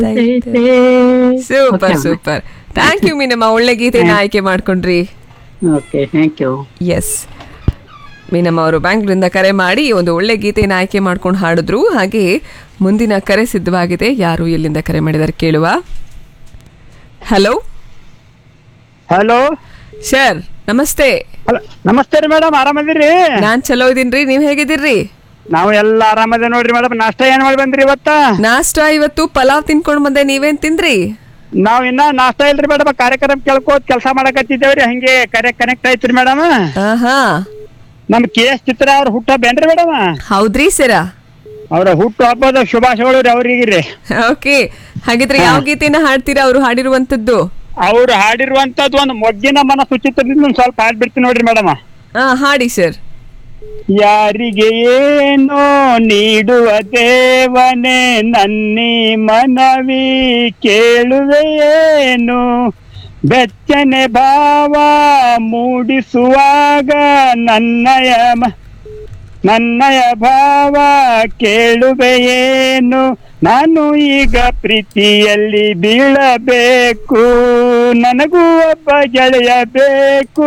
Super super thank you Meenamma ಒಳ್ಳೆ ಗೀತೆನ ಆಯ್ಕೆ ಮಾಡ್ಕೊಂಡ್ರಿ okay thank you yes Meenamma ಅವರು ಬ್ಯಾಂಗ್ಳೂರಿಂದ ಕರೆ ಮಾಡಿ ಒಂದು ಒಳ್ಳೆ ಗೀತೆಯನ್ನು ಆಯ್ಕೆ ಮಾಡ್ಕೊಂಡು ಹಾಡಿದ್ರು ಹಾಗೆ ಮುಂದಿನ ಕರೆ ಸಿದ್ಧವಾಗಿದೆ ಯಾರು ಎಲ್ಲಿಂದ ಕರೆ ಮಾಡಿದ್ದಾರೆ ಕೇಳುವ ಹಲೋ ಹಲೋ ಸರ್ ನಮಸ್ತೆ ಹಲೋ ನಮಸ್ತೆ ರೀ ಮೇಡಮ್ ಆರಾಮದಿರಿ ನಾನ್ ಚಲೋ ಇದೀನ್ರಿ ನೀವ್ ಹೇಗಿದ್ದೀರಿ ನಾವು ಎಲ್ಲ ಆರಾಮದ ನೋಡ್ರಿ ಮೇಡಮ್ ನಾಷ್ಟ ಏನ್ ಮಾಡಿ ಬಂದ್ರಿ ಇವತ್ತ ನಾಷ್ಟ ಇವತ್ತು ಪಲಾವ್ ತಿನ್ಕೊಂಡ್ ಬಂದೆ ನೀವೇನ್ ತಿಂದ್ರಿ ನಾವ್ ಇನ್ನ ನಾಷ್ಟ ಇಲ್ರಿ ಮೇಡಮ್ ಕಾರ್ಯಕ್ರಮ ಕೇಳ್ಕೋತ್ ಕೆಲಸ ಮಾಡಕತ್ತಿದ್ದೇವ್ರಿ ಹಂಗೆ ಕರೆ ಕನೆಕ್ಟ್ ಆಯ್ತ್ರಿ ಮೇಡಮ್ ಆಹಾ ನಮ್ ಕೆ ಎಸ್ ಚಿತ್ರ ಅವ್ರ ಹುಟ್ಟ ಬೇನ್ರಿ ಮೇಡಮ್ ಹೌದ್ರಿ ಸರ ಅವ್ರ ಹುಟ್ಟು ಹಬ್ಬದ ಶುಭಾಶಯಗಳು ರೀ ಅವ್ರಿಗೆ ರೀ ಓಕೆ ಹಾಗಿದ್ರೆ ಯಾವ ಗೀತೆನ ಹಾಡ್ತೀರಾ ಅವರು ಹಾಡಿರುವಂತದ್ದು ಅವ್ರು ಹಾಡಿರುವಂತದ್ದು ಒಂದು ಮೊಗ್ಗಿನ ಮನ ಸುಚಿತ್ರದಿಂದ ಒಂದ್ ಸ್ವಲ್ಪ ಹಾಡ್ಬಿಡ್ತೀನಿ ನೋಡ್ರಿ ಮೇಡಮ್ ಹಾ ಹಾಡಿ ಸರ್ ಯಾರಿಗೆ ಏನೋ ನೀಡುವ ದೇವನೇ ನನ್ನಿ ಮನವಿ ಕೇಳುವೆಯೇನು ಬೆಚ್ಚನೆ ಭಾವ ಮೂಡಿಸುವಾಗ ನನ್ನಯ ಮ- ನನ್ನಯ ಭಾವ ಕೇಳುವೆಯೇನು ನಾನು ಈಗ ಪ್ರೀತಿಯಲ್ಲಿ ಬೀಳಬೇಕು ನನಗೂ ಒಬ್ಬ ಗೆಳೆಯ ಬೇಕು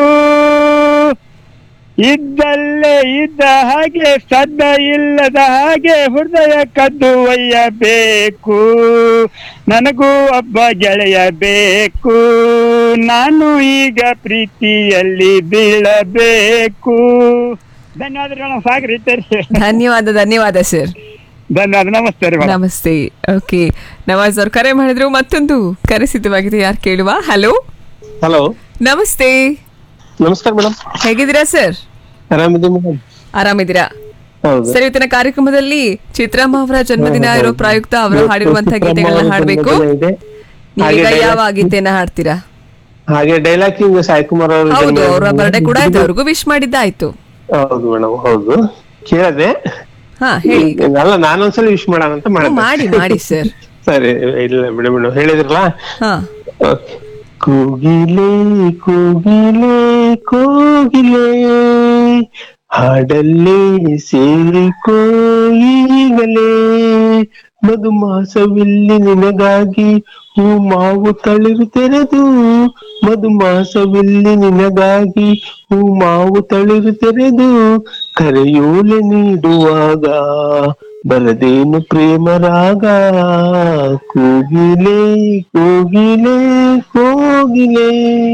ಇದ್ದಲ್ಲೇ ಇದ್ದ ಹಾಗೆ ಸದ್ದ ಇಲ್ಲದ ಹಾಗೆ ಹೃದಯ ಕದ್ದು ಒಯ್ಯಬೇಕು ನನಗೂ ಒಬ್ಬ ಗೆಳೆಯ ಬೇಕು ನಾನು ಈಗ ಪ್ರೀತಿಯಲ್ಲಿ ಬೀಳಬೇಕು ಧನ್ಯವಾದಗಳು ಸಾಗ್ರಿ ಸರಿ ಧನ್ಯವಾದ ಧನ್ಯವಾದ ಸರ್ ಧನ್ಯವಾದ ನಮಸ್ತೆ ರೀ ಮೇಡಮ್ ನಮಸ್ತೆ ಓಕೆ ನವಾಜ್ ಅವ್ರು ಕರೆ ಮಾಡಿದ್ರು ಮತ್ತೊಂದು ಕರೆ ಸಿದ್ಧವಾಗಿದೆ ಯಾರು ಕೇಳುವ ಹಲೋ ಹಲೋ ನಮಸ್ತೆ ನಮಸ್ಕಾರ ಮೇಡಮ್ ಹೇಗಿದ್ದೀರಾ ಸರ್ ಆರಾಮಿದೆ ಮೇಡಮ್ ಆರಾಮಿದ್ದೀರಾ ಹೌದು ಸರ್ ಇವತ್ತಿನ ಕಾರ್ಯಕ್ರಮದಲ್ಲಿ ಚಿತ್ರಮ್ಮ ಅವರ ಜನ್ಮದಿನ ಇರೋ ಪ್ರಾಯುಕ್ತ ಅವರು ಹಾಡಿರುವಂತಹ ಗೀತೆಗಳನ್ನ ಹಾಡ್ಬೇಕು ಇದೆ. ನೀವೀಗ ಹಾಗೆ ಯಾವ ಗೀತೆನ ಹಾಡ್ತೀರಾ ಹಾಗೆ ಡೈಲಾಕಿಂಗ್ ಸಾಯಿ ಕುಮಾರ್ ಅವ್ರ ಹೌದು ಜನ್ಮ- ಅವರ ಬರ್ಡೇ ಕೂಡ ಆಯ್ತು ಅವ್ರಿಗೂ ವಿಶ್ ಮಾಡಿದ್ದಾಯ್ತು ಹೌದು ಮೇಡಮ್ ಹೌದು ಕೇಳದೆ ಹಾ ಹೇಳಿ ಈಗ ಅಲ್ಲ ನಾನೊಂದ್ಸಲ ವಿಶ್ ಮಾಡೋಣ ಅಂತ ಹ್ಮ್, ಮಾಡಿದೆ ಮಾಡಿ ಮಾಡಿ ಸರ್ ಸರಿ ಇಲ್ಲ ಬಿಡಿ ಮೇಡಮ್ ಹೇಳಿದ್ರಲ್ಲ ಹಾ Okay. ಕೋಗಿಲೆ ಕೋಗಿಲೆ ಕೋಗಿಲೆ ಹಾಡಲ್ಲೇ ಸೇರಿಕೋ ಈಗಲೇ ಮಧುಮಾಸವಿಲ್ಲಿ ನಿನಗಾಗಿ ಹೂ ಮಾವು ತಳಿರು ತೆರೆದು ಮಧುಮಾಸವಿಲ್ಲಿ ನಿನಗಾಗಿ ಹೂ ಮಾವು ತಳಿರು ತೆರೆದು ಕರೆಯೋಲೆ ನೀಡುವಾಗ ಬರದೇನು ಪ್ರೇಮ ರಾಗ ಕೋಗಿಲೆ ಕೋಗಿಲೆ ಕೋಗಿಲೆ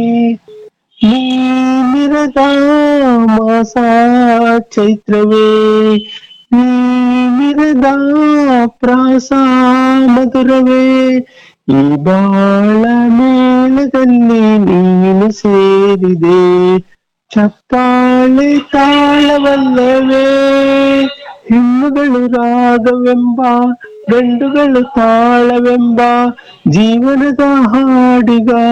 ನೀಮಿರದ ಮಾಸ ಚೈತ್ರವೇ ನೀಮಿರದ ಪ್ರಾಸ ಮಧುರವೇ ಈ ಬಾಳ ಮೇಳದಲ್ಲಿ ನೀನು ಸೇರಿದೆ ಚಪ್ಪಾಳೆ ತಾಳವಲ್ಲವೇ ಹೆಣ್ಣುಗಳು ರಾಗವೆಂಬ ಗಂಡುಗಳು ತಾಳವೆಂಬ ಜೀವನದ ಹಾಡಿಗ